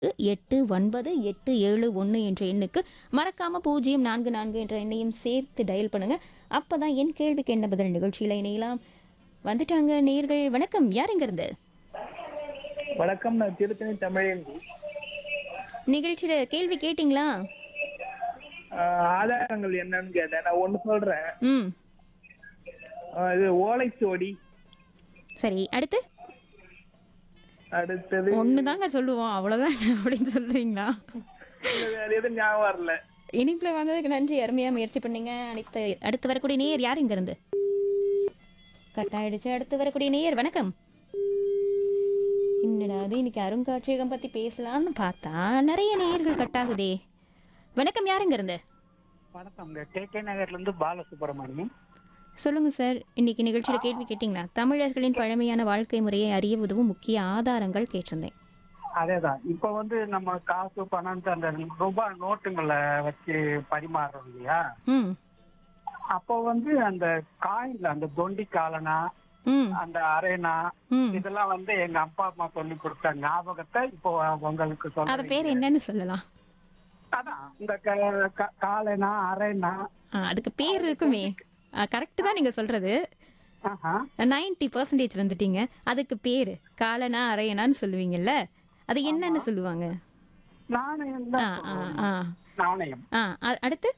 எட்டு ஒன்பது எட்டு ஏழு ஒன்று என்ற எண்ணுக்கு மறக்காம பூஜ்ஜியம் நான்கு நான்கு என்ற எண்ணையும் சேர்த்து டயல் பண்ணுங்க அப்பதான் என் கேள்விக்கு என்ன பதில் நிகழ்ச்சியில இணையலாம் வந்துட்டாங்க நேர்கள் வணக்கம் யார் எங்க இருந்து வணக்கம் நான் திருத்தணி தமிழேந்தி நிகழ்ச்சியில கேள்வி கேட்டிங்களா ஆஹ் ஆதாரங்கள் என்னன்னு கேட்டேன் நான் ஒண்ணு சொல்றேன் ம் ஆஹ் இது ஓலைச்சுவடி சரி அடுத்து அடுத்தது ஒன்று தாங்க சொல்லுவோம் அவ்வளோதான் அப்படின்னு சொல்றீங்களா இல்ல, வேற எதுவும் ஞாபகம் வரல இனிப்புல வந்ததுக்கு நன்றி அருமையா முயற்சி பண்ணீங்க அடுத்த அடுத்து வரக்கூடிய நேயர் யார் இங்க இருந்து கட் ஆயிடுச்சு அடுத்து வரக்கூடிய நேயர் வணக்கம் என்னடா அது இன்னைக்கு அருங்காட்சியகம் பத்தி பேசலாம்னு பார்த்தா நிறைய நேயர்கள் கட் ஆகுதே வணக்கம் யார் இங்க இருந்து வணக்கம் கே கே நகர்ல இருந்து பாலசுப்ரமணியம் சொல்லுங்க சார் இன்னைக்கு நிகழ்ச்சியில கேள்வி கேட்டிங்களா தமிழர்களின் பழமையான வாழ்க்கை முறையை அறிய உதவும் முக்கிய ஆதாரங்கள் கேட்டிருந்தேன் அதேதான் இப்ப வந்து நம்ம காசு பணம் அந்த ரூபாய் நோட்டுங்களை வச்சு பரிமாறுறோம் இல்லையா ம் அப்போ வந்து அந்த காயின்ல அந்த தொண்டி காலனா ம் அந்த அரேனா ம் இதெல்லாம் வந்து எங்க அப்பா அம்மா சொல்லி கொடுத்த ஞாபகத்தை இப்போ உங்களுக்கு அத சொல்றேன் பேர் என்னன்னு சொல்லலாம் அதான் இந்த க- க- காலனா அரேனா ஆ, அதுக்கு பேர் இருக்குமே கரெக்ட் தான் நீங்க சொல்றது ஆஹா. நைன்டி பர்சன்டேஜ் வந்துட்டீங்க அதுக்கு பேரு காலனா அரையனான்னு சொல்லுவீங்கல்ல அது என்னன்னு சொல்லுவாங்க நாணயம் ஆ தான் ஆ சொல்றேன். ஆ நாணயம் ஆ அ- அடுத்து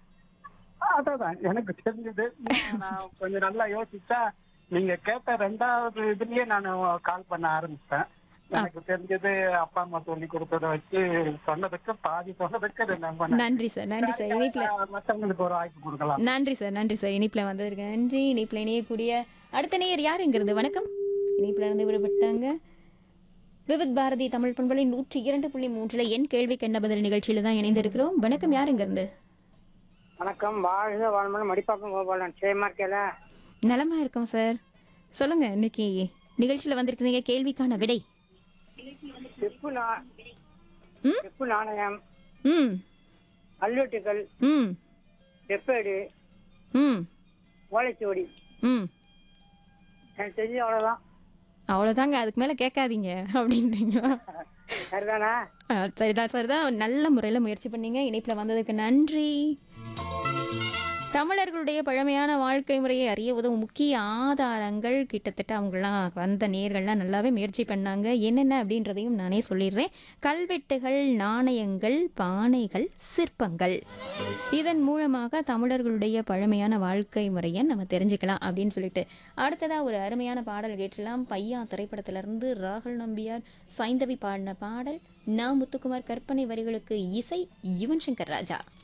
அதான் எனக்கு தெரிஞ்சது நான் கொஞ்சம் நல்லா யோசிச்சா நீங்க கேட்ட ரெண்டாவது இதுலயே நான் கால் பண்ண ஆரம்பிச்சேன் எனக்கு தெரிஞ்சது அப்பா அம்மா சொல்லி கொடுத்தத வச்சு சொன்னதுக்கு பாதி சொன்னதுக்கு இது நான் பண்ணேன். நன்றி சார் நன்றி சார் இனிப்புல மத்தவங்களுக்கு ஒரு வாய்ப்பு கொடுக்கலாம் நன்றி சார் நன்றி சார் இனிப்புல வந்ததுக்கு நன்றி இனிப்புல இணையக்கூடிய அடுத்த நேயர் யார் இங்கிருந்து வணக்கம் இனிப்புல இருந்து விடுபட்டாங்க விவித் பாரதி தமிழ் பண்பலை நூற்றி இரண்டு புள்ளி மூன்றுல என் கேள்விக்கு என்ன பதில் நிகழ்ச்சியில தான் இணைந்திருக்கிறோம் வணக்கம் யார் இங்க இருந்து வணக்கம் வாழ்க வாழ்மன் மடிப்பாக்கம் கோபாலன் சேமா இருக்கல நலமா இருக்கோம் சார் சொல்லுங்க இன்னைக்கு நிகழ்ச்சியில வந்திருக்கிறீங்க கேள்விக்கான விடை செப்பு நா ம்? செப்பு நாணயம் ம் கல்வெட்டுகள் ம் செப்பேடு ம் ஓலைச்சுவடி ம் எனக்கு தெரிஞ்சு அவ்வளவுதான் அவ்வளோதாங்க அதுக்கு மேலே கேட்காதீங்க அப்படின்றீங்களா சரிதானா ஆ, சரிதான் சரிதான் நல்ல முறையில் முயற்சி பண்ணீங்க இணைப்பில் வந்ததுக்கு நன்றி தமிழர்களுடைய பழமையான வாழ்க்கை முறையை அறிய உதவும் முக்கிய ஆதாரங்கள் கிட்டத்தட்ட அவங்களாம் வந்த நேர்கள்லாம் நல்லாவே முயற்சி பண்ணாங்க என்னென்ன அப்படின்றதையும் நானே சொல்லிடுறேன் கல்வெட்டுகள் நாணயங்கள் பானைகள் சிற்பங்கள் இதன் மூலமாக தமிழர்களுடைய பழமையான வாழ்க்கை முறையை நம்ம தெரிஞ்சுக்கலாம் அப்படின்னு சொல்லிட்டு அடுத்ததா ஒரு அருமையான பாடல் கேட்டலாம் பையா திரைப்படத்திலிருந்து ராகுல் நம்பியார் சைந்தவி பாடின பாடல் நா முத்துக்குமார் கற்பனை வரிகளுக்கு இசை யுவன் சங்கர் ராஜா